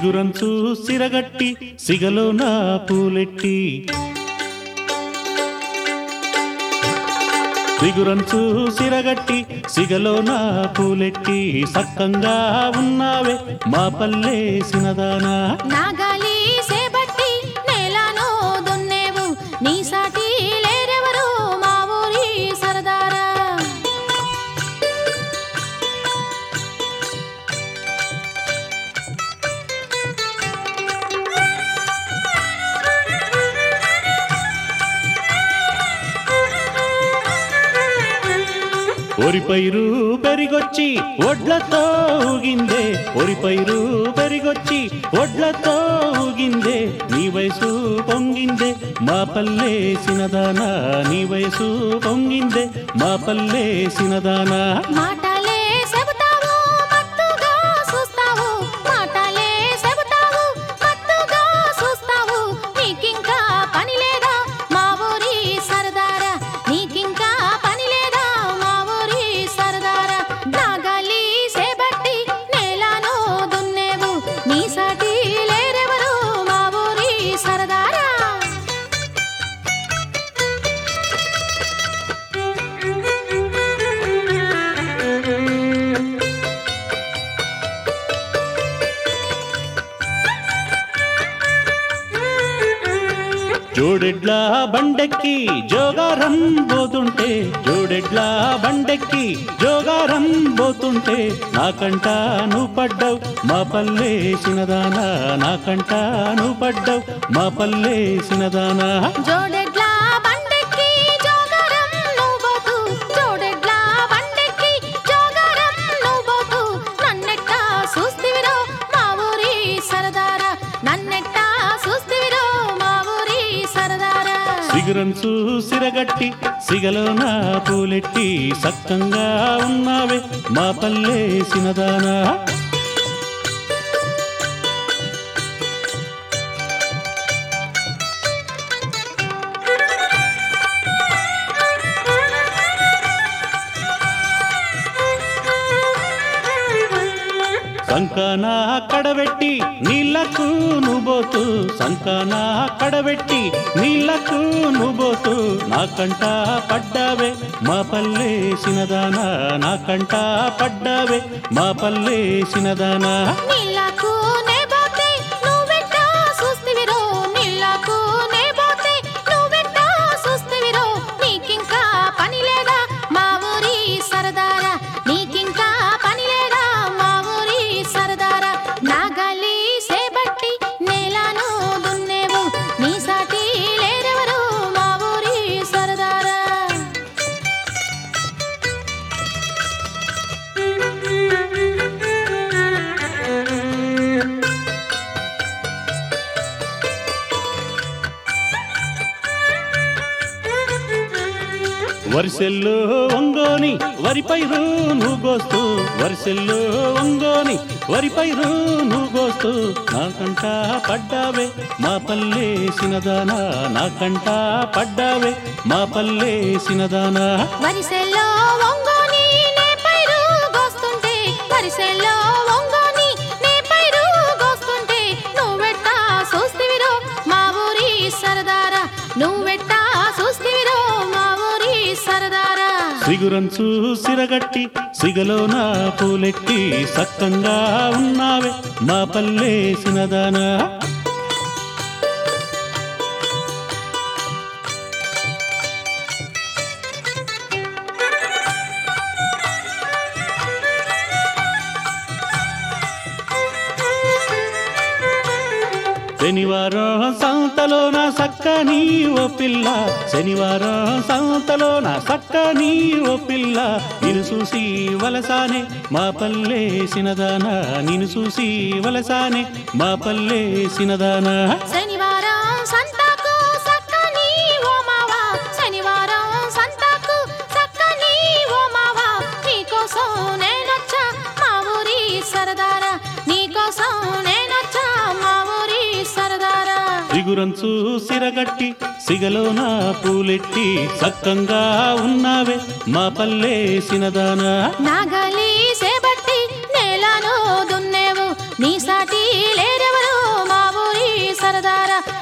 సిగురంచు సిరగట్టి సిగలో నా పూలెట్టి సిగురంచు సిరగట్టి సిగలో నా పూలెట్టి సక్కంగా ఉన్నావే మా పల్లె సినదానా నాగాలి సేబట్టి నేలను దున్నేవు నీ సాటి లేరెవరు మా ఊరి సరదారా ఒరి పైరు పెరిగొచ్చి ఒడ్లతో ఊగిందే ఒరి పైరు పెరిగొచ్చి ఒడ్లతో ఊగిందే నీ వయసు పొంగిందే మా పల్లె సినదానా నీ వయసు పొంగిందే మా పల్లె సినదానా మాటలే చెబుతావు మత్తుగా చూస్తావు మాటలే చెబుతావు మత్తుగా చూస్తావు నీకింకా పని లేదా మా ఊరి సరదారా నీకింకా పని లేదా మా ఊరి సరదారా నాగలి సేబట్టి నేలను దున్నేవు నీ సాటి లేరెవరు మా ఊరి సరదారా జోడెడ్ల బండెక్కి జోగారం పోతుంటే జోడెడ్ల బండెక్కి జోగారం పోతుంటే నాకంట నువ్వు పడ్డావు మా పల్లె సినదానా నాకంట నువ్వు పడ్డావు మా పల్లె సినదానా జోడెడ్ల బండెక్కి జోగారం నువ్వోతు జోడెడ్ల బండెక్కి జోగారం నువ్వోతు నన్నెట్టా చూస్తివిరో మా ఊరి సరదారా నన్నెట్టా చూస్తివిరో మా ఊరి సరదారా సిగురంచు సిరగట్టి సిగలో నా పూలెట్టి సక్కంగా ఉన్నావే మా పల్లె సినదానా సంకానా కడబెట్టి నీళ్లకు నువ్వోతు సంకానా కడబెట్టి నీళ్లకు నువ్వోతు నాకంట పడ్డావే మా పల్లె సినదానా నాకంట పడ్డావే మా పల్లె సినదానా నీళ్ళకు నేబోతే నువ్వెట్టా చూస్తివిరో నీళ్ళకు నేబోతే నువ్వెట్టా చూస్తివిరో నీకింకా పని లేదా మా ఊరి సరదారా నీకింకా పని లేదా మా ఊరి సరదారా నాగలి సేబట్టి నేలను దున్నేవు నీ సాటి లేరెవరు మా ఊరి సరదారా వరిసెల్లో వంగోని వరి పైరు నువ్వోస్తూ వరిసెల్లో వంగోని వరి పైరు నువ్వోస్తూ నాకంట పడ్డావే మా పల్లె సినదానా నాకంట పడ్డావే మా పల్లె సినదానా వరిసెల్లో ఒంగోని నే పైరు గోస్తుంటే వరిసెల్లో ఒంగోని నే పైరు గోస్తుంటే నువ్వెట్టా చూస్తివిరో మా ఊరి సరదారా నువ్వెట్టా చూస్తివిరో మా ఊరి సరదారా సిగురంచు సిరగట్టి సిగలో నా పూలెట్టి సక్కంగా ఉన్నావే మా పల్లె సినదానా శనివారం సంతలో నా సక్కని ఓ పిల్ల శనివారం సంతలో నా సక్కని ఓ పిల్ల నిన్ను చూసి వలసానే మా పల్లె సినదానా నిన్ను చూసి వలసానే మా పల్లె సినదానా శనివారం సంతాకు సక్కని ఓ మావా శనివారం సంతాకు సక్కని ఓ మావా నీకోసం నేనొచ్చా మా ఊరి సరదారా నీకోసం నేనొచ్చా మా ఊరి సరదారా సిగురంచు సిరగట్టి సిగలో నా పూలెట్టి సక్కంగా ఉన్నావే మా పల్లె సినదానా నాగలి సేబట్టి నేలను దున్నేవు నీ సాటి లేరెవరు సరదారా